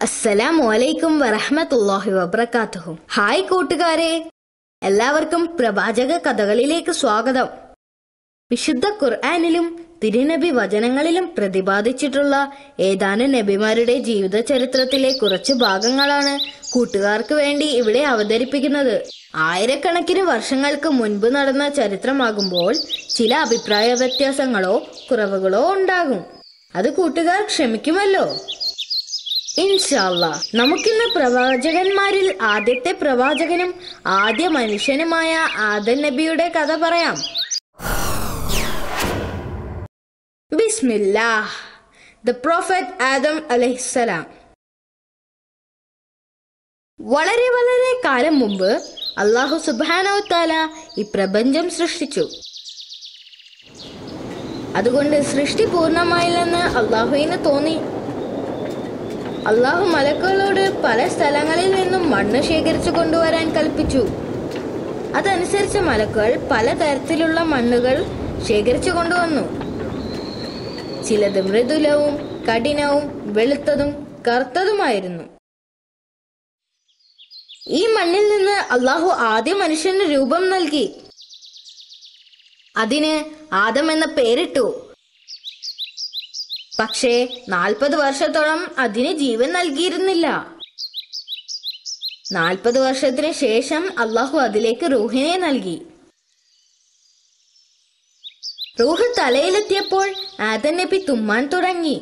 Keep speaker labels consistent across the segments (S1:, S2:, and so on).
S1: അസ്സലാമു അലൈക്കും വറഹ്മത്തുള്ളാഹി വബറകാതുഹു ഹായ് കൂട്ടുകാരെ എല്ലാവർക്കും പ്രവാചക കഥകളിലേക്ക് സ്വാഗതം വിശുദ്ധ ഖുർആനിലും തിരുനബി വചനങ്ങളിലും പ്രതിപാദിച്ചിട്ടുള്ള ഏതാനും നബിമാരുടെ ജീവിത ചരിത്രത്തിലെ കുറച്ച് ഭാഗങ്ങളാണ് കൂട്ടുകാർക്ക് വേണ്ടി ഇവിടെ അവതരിപ്പിക്കുന്നത് ആയിരക്കണക്കിന് വർഷങ്ങൾക്ക് മുൻപ് നടന്ന ചരിത്രമാകുമ്പോൾ ചില അഭിപ്രായ വ്യത്യാസങ്ങളോ കുറവുകളോ ഉണ്ടാകും അത് കൂട്ടുകാർ ക്ഷമിക്കുമല്ലോ ഇൻഷാല്ല നമുക്കിന്ന് പ്രവാചകന്മാരിൽ ആദ്യത്തെ പ്രവാചകനും ആദ്യ മനുഷ്യനുമായ ആദൻ നബിയുടെ കഥ പറയാം ബിസ്മില്ലാഹ് ദ പ്രോഫറ്റ് ആദം അലൈഹിസ്സലാം വളരെ വളരെ കാലം മുമ്പ് അള്ളാഹു സുബാനോ താല ഈ പ്രപഞ്ചം സൃഷ്ടിച്ചു അതുകൊണ്ട് സൃഷ്ടി പൂർണ്ണമായില്ലെന്ന് അള്ളാഹുവിന് തോന്നി അള്ളാഹു മലക്കുകളോട് പല സ്ഥലങ്ങളിൽ നിന്നും മണ്ണ് ശേഖരിച്ചു കൊണ്ടുവരാൻ കൽപ്പിച്ചു അതനുസരിച്ച് മലക്കുകൾ പലതരത്തിലുള്ള മണ്ണുകൾ ശേഖരിച്ചു കൊണ്ടുവന്നു ചിലത് മൃദുലവും കഠിനവും വെളുത്തതും കറുത്തതുമായിരുന്നു ഈ മണ്ണിൽ നിന്ന് അള്ളാഹു ആദ്യ മനുഷ്യന് രൂപം നൽകി അതിന് ആദം എന്ന പേരിട്ടു പക്ഷേ നാൽപ്പത് വർഷത്തോളം അതിന് ജീവൻ നൽകിയിരുന്നില്ല നാൽപ്പത് വർഷത്തിന് ശേഷം അള്ളാഹു അതിലേക്ക് റൂഹിനെ നൽകി റൂഹ് തലയിലെത്തിയപ്പോൾ ആദൻ നബി തുമ്മാൻ തുടങ്ങി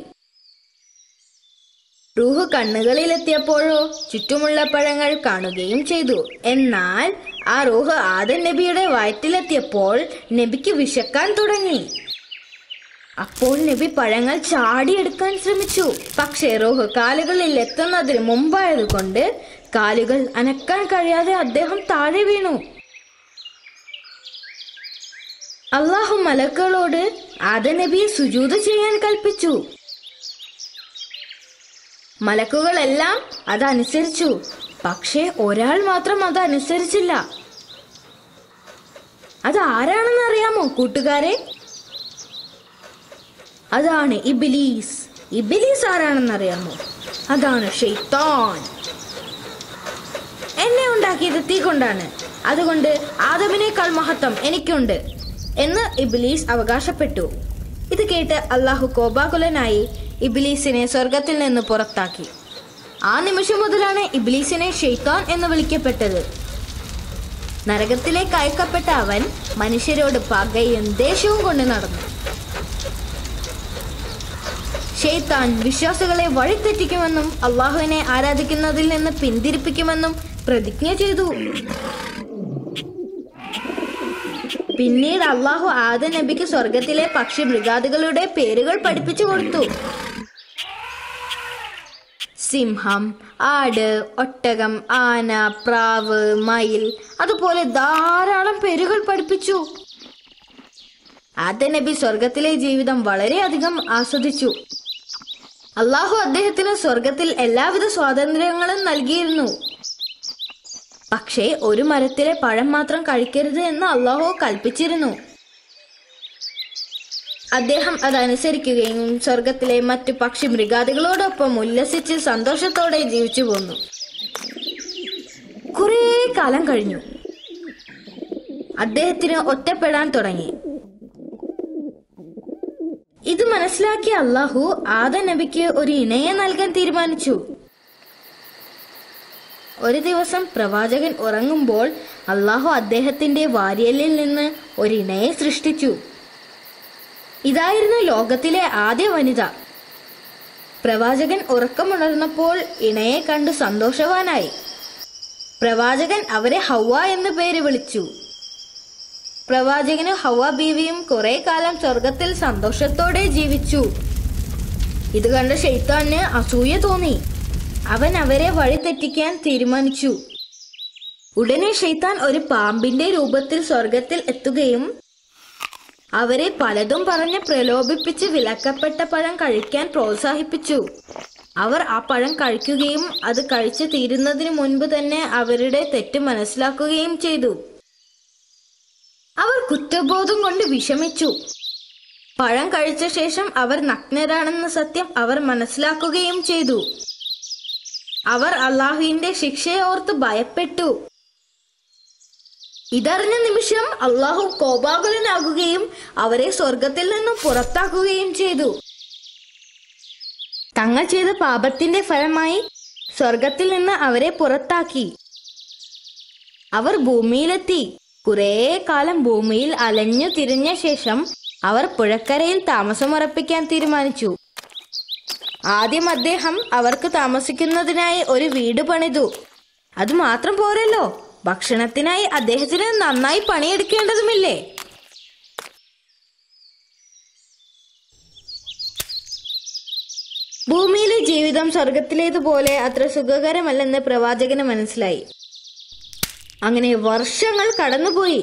S1: റൂഹ് കണ്ണുകളിലെത്തിയപ്പോഴോ ചുറ്റുമുള്ള പഴങ്ങൾ കാണുകയും ചെയ്തു എന്നാൽ ആ റൂഹ് ആദൻ നബിയുടെ വയറ്റിലെത്തിയപ്പോൾ നബിക്ക് വിശക്കാൻ തുടങ്ങി അപ്പോൾ നബി പഴങ്ങൾ ചാടിയെടുക്കാൻ ശ്രമിച്ചു പക്ഷേ റോഹ് കാലുകളിൽ എത്തുന്നതിന് മുമ്പായതുകൊണ്ട് കാലുകൾ അനക്കാൻ കഴിയാതെ അദ്ദേഹം താഴെ വീണു അള്ളാഹു മലക്കുകളോട് ആദ നബിയെ സുജൂത് ചെയ്യാൻ കൽപ്പിച്ചു മലക്കുകളെല്ലാം അതനുസരിച്ചു പക്ഷേ ഒരാൾ മാത്രം അതനുസരിച്ചില്ല അത് ആരാണെന്ന് അറിയാമോ കൂട്ടുകാരെ അതാണ് ഇബിലീസ് ഇബിലീസ് ആരാണെന്നറിയാമോ അതാണ് ഷെയ്ത്താൻ എന്നെ ഉണ്ടാക്കിയത് തീ കൊണ്ടാണ് അതുകൊണ്ട് ആദമിനേക്കാൾ മഹത്വം എനിക്കുണ്ട് എന്ന് ഇബിലീസ് അവകാശപ്പെട്ടു ഇത് കേട്ട് അള്ളാഹു കോപാകുലനായി ഇബിലീസിനെ സ്വർഗത്തിൽ നിന്ന് പുറത്താക്കി ആ നിമിഷം മുതലാണ് ഇബിലീസിനെ ഷെയ്ത്താൻ എന്ന് വിളിക്കപ്പെട്ടത് നരകത്തിലേക്ക് അയക്കപ്പെട്ട അവൻ മനുഷ്യരോട് പകയും ദേഷ്യവും കൊണ്ട് നടന്നു ഷെയ്ത്താൻ വിശ്വാസികളെ വഴിതെറ്റിക്കുമെന്നും അള്ളാഹുവിനെ ആരാധിക്കുന്നതിൽ നിന്ന് പിന്തിരിപ്പിക്കുമെന്നും പ്രതിജ്ഞ ചെയ്തു പിന്നീട് അള്ളാഹു ആദ നബിക്ക് സ്വർഗത്തിലെ പക്ഷി മൃഗാദികളുടെ പേരുകൾ പഠിപ്പിച്ചു കൊടുത്തു സിംഹം ആട് ഒട്ടകം ആന പ്രാവ് മയിൽ അതുപോലെ ധാരാളം പേരുകൾ പഠിപ്പിച്ചു ആദ നബി സ്വർഗത്തിലെ ജീവിതം വളരെയധികം ആസ്വദിച്ചു അള്ളാഹു അദ്ദേഹത്തിന് സ്വർഗത്തിൽ എല്ലാവിധ സ്വാതന്ത്ര്യങ്ങളും നൽകിയിരുന്നു പക്ഷേ ഒരു മരത്തിലെ പഴം മാത്രം കഴിക്കരുത് എന്ന് അള്ളാഹു കൽപ്പിച്ചിരുന്നു അദ്ദേഹം അതനുസരിക്കുകയും സ്വർഗത്തിലെ മറ്റു പക്ഷി മൃഗാദികളോടൊപ്പം ഉല്ലസിച്ച് സന്തോഷത്തോടെ ജീവിച്ചു പോന്നു കുറേ കാലം കഴിഞ്ഞു അദ്ദേഹത്തിന് ഒറ്റപ്പെടാൻ തുടങ്ങി ഇത് മനസ്സിലാക്കിയ അള്ളാഹു ആദ നബിക്ക് ഒരു ഇണയെ നൽകാൻ തീരുമാനിച്ചു ഒരു ദിവസം പ്രവാചകൻ ഉറങ്ങുമ്പോൾ അള്ളാഹു അദ്ദേഹത്തിന്റെ വാര്യലിൽ നിന്ന് ഒരു ഇണയെ സൃഷ്ടിച്ചു ഇതായിരുന്നു ലോകത്തിലെ ആദ്യ വനിത പ്രവാചകൻ ഉറക്കമുണർന്നപ്പോൾ ഇണയെ കണ്ടു സന്തോഷവാനായി പ്രവാചകൻ അവരെ ഹൗവ എന്ന് പേര് വിളിച്ചു പ്രവാചകനും ഹവ ബീവിയും കുറെ കാലം സ്വർഗത്തിൽ സന്തോഷത്തോടെ ജീവിച്ചു ഇത് കണ്ട ഷെയ്ത്താന് അസൂയ തോന്നി അവൻ അവരെ വഴിതെറ്റിക്കാൻ തീരുമാനിച്ചു ഉടനെ ഷെയ്ത്താൻ ഒരു പാമ്പിന്റെ രൂപത്തിൽ സ്വർഗത്തിൽ എത്തുകയും അവരെ പലതും പറഞ്ഞ് പ്രലോഭിപ്പിച്ച് വിലക്കപ്പെട്ട പഴം കഴിക്കാൻ പ്രോത്സാഹിപ്പിച്ചു അവർ ആ പഴം കഴിക്കുകയും അത് കഴിച്ചു തീരുന്നതിന് മുൻപ് തന്നെ അവരുടെ തെറ്റ് മനസ്സിലാക്കുകയും ചെയ്തു അവർ കുറ്റബോധം കൊണ്ട് വിഷമിച്ചു പഴം കഴിച്ച ശേഷം അവർ നഗ്നരാണെന്ന സത്യം അവർ മനസ്സിലാക്കുകയും ചെയ്തു അവർ അള്ളാഹുവിന്റെ ശിക്ഷയോർത്ത് ഭയപ്പെട്ടു ഇതറിഞ്ഞ നിമിഷം അള്ളാഹു കോപാകുലനാകുകയും അവരെ സ്വർഗത്തിൽ നിന്നും പുറത്താക്കുകയും ചെയ്തു തങ്ങൾ ചെയ്ത പാപത്തിന്റെ ഫലമായി സ്വർഗത്തിൽ നിന്ന് അവരെ പുറത്താക്കി അവർ ഭൂമിയിലെത്തി കുറേ കാലം ഭൂമിയിൽ അലഞ്ഞു തിരിഞ്ഞ ശേഷം അവർ പുഴക്കരയിൽ താമസമുറപ്പിക്കാൻ തീരുമാനിച്ചു ആദ്യം അദ്ദേഹം അവർക്ക് താമസിക്കുന്നതിനായി ഒരു വീട് പണിതു അത് മാത്രം പോരല്ലോ ഭക്ഷണത്തിനായി അദ്ദേഹത്തിന് നന്നായി പണിയെടുക്കേണ്ടതുമില്ലേ ഭൂമിയിലെ ജീവിതം സ്വർഗത്തിലേതുപോലെ അത്ര സുഖകരമല്ലെന്ന് പ്രവാചകന് മനസ്സിലായി അങ്ങനെ വർഷങ്ങൾ കടന്നുപോയി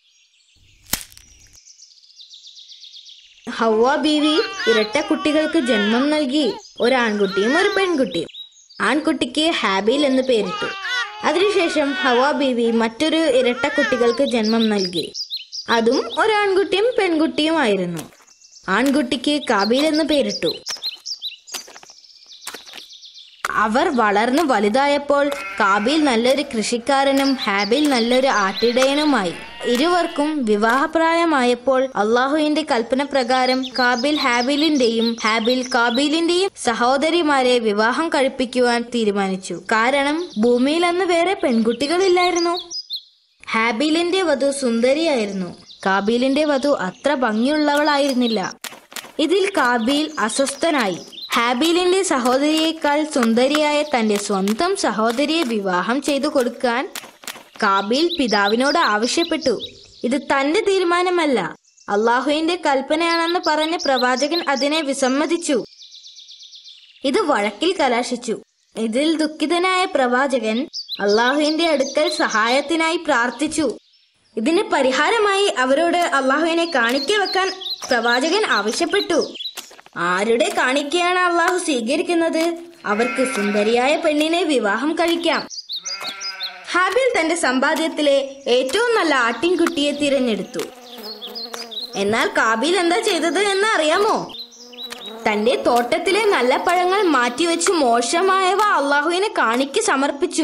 S1: ഹവ്വ ബീവി ഇരട്ട കുട്ടികൾക്ക് ജന്മം നൽകി ഒരു ആൺകുട്ടിയും ഒരു പെൺകുട്ടിയും ആൺകുട്ടിക്ക് ഹാബീൽ എന്ന് പേരിട്ടു അതിനുശേഷം ഹവ ബീവി മറ്റൊരു ഇരട്ട കുട്ടികൾക്ക് ജന്മം നൽകി അതും ഒരു ആൺകുട്ടിയും പെൺകുട്ടിയുമായിരുന്നു ആൺകുട്ടിക്ക് കാബീൽ എന്ന് പേരിട്ടു അവർ വളർന്നു വലുതായപ്പോൾ കാബീൽ നല്ലൊരു കൃഷിക്കാരനും ഹാബിൽ നല്ലൊരു ആട്ടിടയനുമായി ഇരുവർക്കും വിവാഹപ്രായമായപ്പോൾ അള്ളാഹുവിന്റെ കൽപ്പന പ്രകാരം കാബിൽ ഹാബിലിന്റെയും ഹാബിൽ കാബീലിന്റെയും സഹോദരിമാരെ വിവാഹം കഴിപ്പിക്കുവാൻ തീരുമാനിച്ചു കാരണം ഭൂമിയിൽ അന്ന് വേറെ പെൺകുട്ടികളില്ലായിരുന്നു ഹാബീലിന്റെ വധു സുന്ദരിയായിരുന്നു കാബീലിന്റെ വധു അത്ര ഭംഗിയുള്ളവളായിരുന്നില്ല ഇതിൽ കാബീൽ അസ്വസ്ഥനായി ഹാബീലിന്റെ സഹോദരിയേക്കാൾ സുന്ദരിയായ തന്റെ സ്വന്തം സഹോദരിയെ വിവാഹം ചെയ്തു കൊടുക്കാൻ കാബീൽ പിതാവിനോട് ആവശ്യപ്പെട്ടു ഇത് തന്റെ തീരുമാനമല്ല അള്ളാഹുവിന്റെ കൽപ്പനയാണെന്ന് പറഞ്ഞ് പ്രവാചകൻ അതിനെ വിസമ്മതിച്ചു ഇത് വഴക്കിൽ കലാശിച്ചു ഇതിൽ ദുഃഖിതനായ പ്രവാചകൻ അള്ളാഹുവിന്റെ അടുക്കൽ സഹായത്തിനായി പ്രാർത്ഥിച്ചു ഇതിന് പരിഹാരമായി അവരോട് അള്ളാഹുവിനെ കാണിക്ക വെക്കാൻ പ്രവാചകൻ ആവശ്യപ്പെട്ടു ആരുടെ കാണിക്കയാണ് അള്ളാഹു സ്വീകരിക്കുന്നത് അവർക്ക് സുന്ദരിയായ പെണ്ണിനെ വിവാഹം കഴിക്കാം ഹാബിൽ തന്റെ സമ്പാദ്യത്തിലെ ഏറ്റവും നല്ല ആട്ടിൻകുട്ടിയെ തിരഞ്ഞെടുത്തു എന്നാൽ കാബീൽ എന്താ ചെയ്തത് എന്ന് അറിയാമോ തന്റെ തോട്ടത്തിലെ നല്ല പഴങ്ങൾ മാറ്റിവെച്ച് മോശമായവ അള്ളാഹുവിനെ കാണിക്ക് സമർപ്പിച്ചു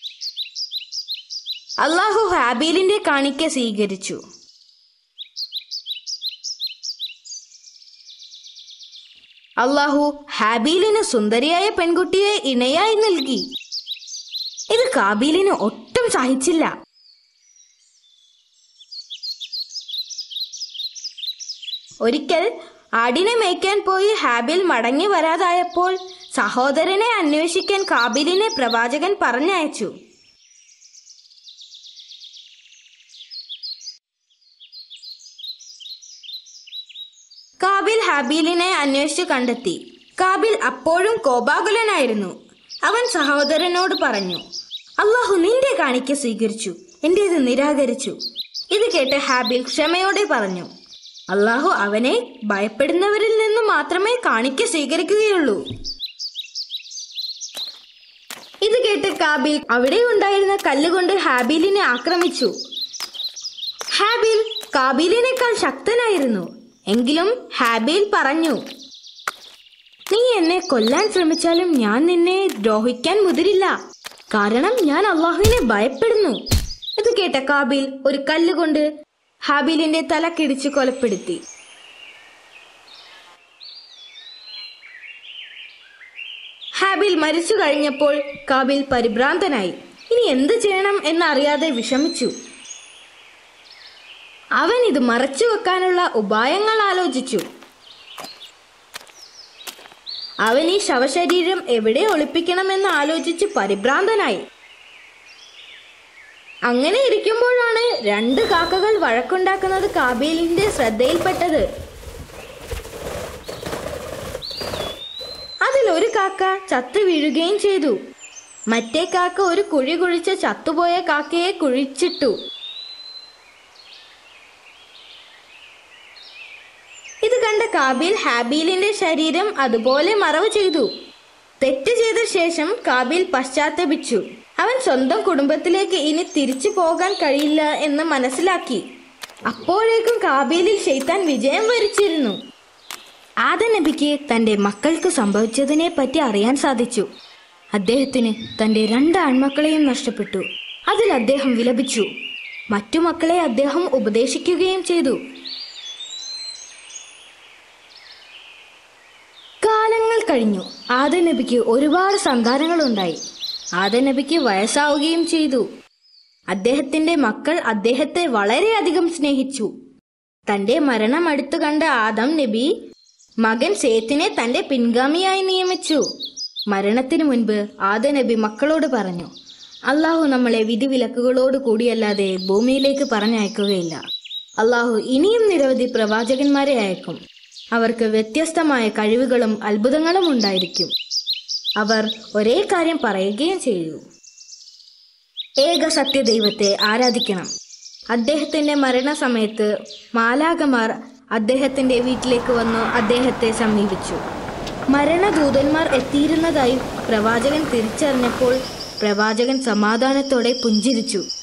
S1: അള്ളാഹു ഹാബീലിന്റെ കാണിക്ക സ്വീകരിച്ചു അള്ളാഹു ഹാബീലിന് സുന്ദരിയായ പെൺകുട്ടിയെ ഇണയായി നൽകി ഇത് കാബീലിന് ഒട്ടും സഹിച്ചില്ല ഒരിക്കൽ ആടിനെ മേയ്ക്കാൻ പോയി ഹാബിൽ മടങ്ങി വരാതായപ്പോൾ സഹോദരനെ അന്വേഷിക്കാൻ കാബിലിനെ പ്രവാചകൻ പറഞ്ഞയച്ചു കാബിൽ ഹാബീലിനെ അന്വേഷിച്ചു കണ്ടെത്തി കാബിൽ അപ്പോഴും കോപാകുലനായിരുന്നു അവൻ സഹോദരനോട് പറഞ്ഞു അള്ളാഹു നിന്റെ കാണിക്ക സ്വീകരിച്ചു എന്റേത് നിരാകരിച്ചു ഇത് കേട്ട് ഹാബിൽ ക്ഷമയോടെ പറഞ്ഞു അള്ളാഹു അവനെ ഭയപ്പെടുന്നവരിൽ നിന്ന് മാത്രമേ കാണിക്ക സ്വീകരിക്കുകയുള്ളൂ ഇത് കേട്ട് കാബിൽ അവിടെ ഉണ്ടായിരുന്ന കല്ലുകൊണ്ട് ഹാബീലിനെ ആക്രമിച്ചു ഹാബീൽ കാബീലിനേക്കാൾ ശക്തനായിരുന്നു എങ്കിലും ഹാബീൽ പറഞ്ഞു നീ എന്നെ കൊല്ലാൻ ശ്രമിച്ചാലും ഞാൻ നിന്നെ ദ്രോഹിക്കാൻ മുതിരില്ല കാരണം ഞാൻ അള്ളാഹുവിനെ ഭയപ്പെടുന്നു ഇത് കേട്ട കാബീൽ ഒരു കല്ലുകൊണ്ട് ഹാബീലിന്റെ തല കിടിച്ചു കൊലപ്പെടുത്തി ഹാബിൽ മരിച്ചു കഴിഞ്ഞപ്പോൾ കാബിൽ പരിഭ്രാന്തനായി ഇനി എന്ത് ചെയ്യണം എന്നറിയാതെ വിഷമിച്ചു അവൻ ഇത് മറച്ചു വെക്കാനുള്ള ഉപായങ്ങൾ ആലോചിച്ചു അവൻ ഈ ശവശരീരം എവിടെ ഒളിപ്പിക്കണമെന്ന് ആലോചിച്ച് പരിഭ്രാന്തനായി അങ്ങനെ ഇരിക്കുമ്പോഴാണ് രണ്ട് കാക്കകൾ വഴക്കുണ്ടാക്കുന്നത് കാബീലിന്റെ ശ്രദ്ധയിൽപ്പെട്ടത് അതിൽ ഒരു കാക്ക ചത്തു വീഴുകയും ചെയ്തു മറ്റേ കാക്ക ഒരു കുഴി കുഴിച്ച് ചത്തുപോയ കാക്കയെ കുഴിച്ചിട്ടു ഇത് കണ്ട കാബീൽ ഹാബീലിന്റെ ശരീരം അതുപോലെ മറവ് ചെയ്തു തെറ്റ് ചെയ്ത ശേഷം കാബീൽ പശ്ചാത്തപിച്ചു അവൻ സ്വന്തം കുടുംബത്തിലേക്ക് ഇനി തിരിച്ചു പോകാൻ കഴിയില്ല എന്ന് മനസ്സിലാക്കി അപ്പോഴേക്കും കാബീലിൽ ഷെയ്ത്താൻ വിജയം വരിച്ചിരുന്നു ആദ നബിക്ക് തന്റെ മക്കൾക്ക് സംഭവിച്ചതിനെ പറ്റി അറിയാൻ സാധിച്ചു അദ്ദേഹത്തിന് തന്റെ രണ്ട് ആൺമക്കളെയും നഷ്ടപ്പെട്ടു അതിൽ അദ്ദേഹം വിലപിച്ചു മറ്റു മക്കളെ അദ്ദേഹം ഉപദേശിക്കുകയും ചെയ്തു കാലങ്ങൾ കഴിഞ്ഞു ആദ നബിക്ക് ഒരുപാട് സന്താനങ്ങളുണ്ടായി ആദ നബിക്ക് വയസ്സാവുകയും ചെയ്തു അദ്ദേഹത്തിന്റെ മക്കൾ അദ്ദേഹത്തെ വളരെയധികം സ്നേഹിച്ചു തന്റെ മരണം അടുത്തു കണ്ട ആദം നബി മകൻ സേത്തിനെ തന്റെ പിൻഗാമിയായി നിയമിച്ചു മരണത്തിനു മുൻപ് ആദ നബി മക്കളോട് പറഞ്ഞു അള്ളാഹു നമ്മളെ വിധിവിലക്കുകളോട് കൂടിയല്ലാതെ ഭൂമിയിലേക്ക് പറഞ്ഞയക്കുകയില്ല അള്ളാഹു ഇനിയും നിരവധി പ്രവാചകന്മാരെ അയക്കും അവർക്ക് വ്യത്യസ്തമായ കഴിവുകളും അത്ഭുതങ്ങളും ഉണ്ടായിരിക്കും അവർ ഒരേ കാര്യം പറയുകയും ചെയ്തു ഏക സത്യദൈവത്തെ ആരാധിക്കണം അദ്ദേഹത്തിന്റെ മരണസമയത്ത് മാലാകമാർ അദ്ദേഹത്തിന്റെ വീട്ടിലേക്ക് വന്നു അദ്ദേഹത്തെ സമീപിച്ചു മരണദൂതന്മാർ എത്തിയിരുന്നതായി പ്രവാചകൻ തിരിച്ചറിഞ്ഞപ്പോൾ പ്രവാചകൻ സമാധാനത്തോടെ പുഞ്ചിരിച്ചു